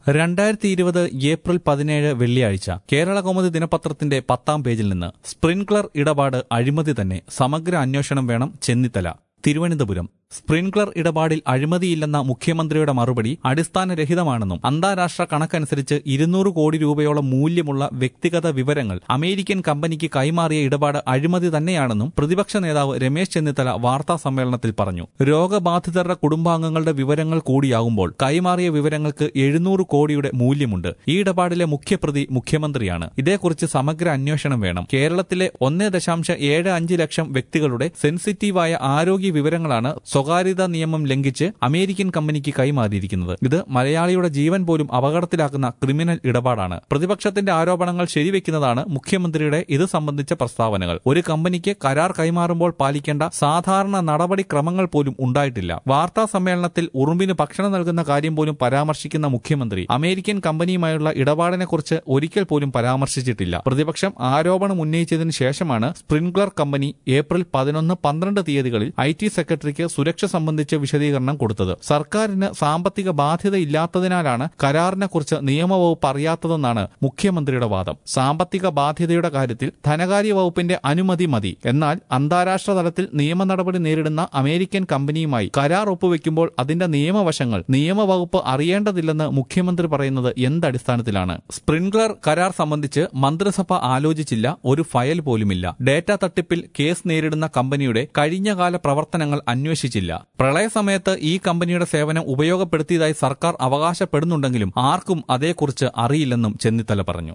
രണ്ടായിരത്തി ഇരുപത് ഏപ്രിൽ പതിനേഴ് വെള്ളിയാഴ്ച കേരള കൗമുദി ദിനപത്രത്തിന്റെ പത്താം പേജിൽ നിന്ന് സ്പ്രിൻക്ലർ ഇടപാട് അഴിമതി തന്നെ സമഗ്ര അന്വേഷണം വേണം ചെന്നിത്തല തിരുവനന്തപുരം സ്പ്രിൻക്ലർ ഇടപാടിൽ അഴിമതിയില്ലെന്ന മുഖ്യമന്ത്രിയുടെ മറുപടി അടിസ്ഥാനരഹിതമാണെന്നും അന്താരാഷ്ട്ര കണക്കനുസരിച്ച് ഇരുന്നൂറ് കോടി രൂപയോളം മൂല്യമുള്ള വ്യക്തിഗത വിവരങ്ങൾ അമേരിക്കൻ കമ്പനിക്ക് കൈമാറിയ ഇടപാട് അഴിമതി തന്നെയാണെന്നും പ്രതിപക്ഷ നേതാവ് രമേശ് ചെന്നിത്തല വാർത്താ സമ്മേളനത്തിൽ പറഞ്ഞു രോഗബാധിതരുടെ കുടുംബാംഗങ്ങളുടെ വിവരങ്ങൾ കൂടിയാകുമ്പോൾ കൈമാറിയ വിവരങ്ങൾക്ക് എഴുന്നൂറ് കോടിയുടെ മൂല്യമുണ്ട് ഈ ഇടപാടിലെ മുഖ്യപ്രതി മുഖ്യമന്ത്രിയാണ് ഇതേക്കുറിച്ച് സമഗ്ര അന്വേഷണം വേണം കേരളത്തിലെ ഒന്നേ ദശാംശം ഏഴ് അഞ്ച് ലക്ഷം വ്യക്തികളുടെ സെൻസിറ്റീവായ ആരോഗ്യ വിവരങ്ങളാണ് സ്വകാര്യതാ നിയമം ലംഘിച്ച് അമേരിക്കൻ കമ്പനിക്ക് കൈമാറിയിരിക്കുന്നത് ഇത് മലയാളിയുടെ ജീവൻ പോലും അപകടത്തിലാക്കുന്ന ക്രിമിനൽ ഇടപാടാണ് പ്രതിപക്ഷത്തിന്റെ ആരോപണങ്ങൾ ശരിവെക്കുന്നതാണ് മുഖ്യമന്ത്രിയുടെ ഇത് സംബന്ധിച്ച പ്രസ്താവനകൾ ഒരു കമ്പനിക്ക് കരാർ കൈമാറുമ്പോൾ പാലിക്കേണ്ട സാധാരണ നടപടിക്രമങ്ങൾ പോലും ഉണ്ടായിട്ടില്ല വാർത്താ സമ്മേളനത്തിൽ ഉറുമ്പിന് ഭക്ഷണം നൽകുന്ന കാര്യം പോലും പരാമർശിക്കുന്ന മുഖ്യമന്ത്രി അമേരിക്കൻ കമ്പനിയുമായുള്ള ഇടപാടിനെക്കുറിച്ച് ഒരിക്കൽ പോലും പരാമർശിച്ചിട്ടില്ല പ്രതിപക്ഷം ആരോപണം ഉന്നയിച്ചതിന് ശേഷമാണ് സ്പ്രിൻക്ലർ കമ്പനി ഏപ്രിൽ പതിനൊന്ന് പന്ത്രണ്ട് തീയതികളിൽ ഐ ടി സെക്രട്ടറിക്ക് സുരക്ഷ സംബന്ധിച്ച് വിശദീകരണം കൊടുത്തത് സർക്കാരിന് സാമ്പത്തിക ബാധ്യതയില്ലാത്തതിനാലാണ് കരാറിനെക്കുറിച്ച് നിയമവകുപ്പ് അറിയാത്തതെന്നാണ് മുഖ്യമന്ത്രിയുടെ വാദം സാമ്പത്തിക ബാധ്യതയുടെ കാര്യത്തിൽ ധനകാര്യ വകുപ്പിന്റെ അനുമതി മതി എന്നാൽ അന്താരാഷ്ട്ര തലത്തിൽ നിയമ നടപടി നേരിടുന്ന അമേരിക്കൻ കമ്പനിയുമായി കരാർ ഒപ്പുവെക്കുമ്പോൾ അതിന്റെ നിയമവശങ്ങൾ നിയമവകുപ്പ് അറിയേണ്ടതില്ലെന്ന് മുഖ്യമന്ത്രി പറയുന്നത് എന്തടിസ്ഥാനത്തിലാണ് സ്പ്രിൻക്ലർ കരാർ സംബന്ധിച്ച് മന്ത്രിസഭ ആലോചിച്ചില്ല ഒരു ഫയൽ പോലുമില്ല ഡേറ്റ തട്ടിപ്പിൽ കേസ് നേരിടുന്ന കമ്പനിയുടെ കഴിഞ്ഞകാല പ്രവർത്തനങ്ങൾ അന്വേഷിച്ചില്ല പ്രളയസമയത്ത് ഈ കമ്പനിയുടെ സേവനം ഉപയോഗപ്പെടുത്തിയതായി സർക്കാർ അവകാശപ്പെടുന്നുണ്ടെങ്കിലും ആർക്കും അതേക്കുറിച്ച് അറിയില്ലെന്നും ചെന്നിത്തല പറഞ്ഞു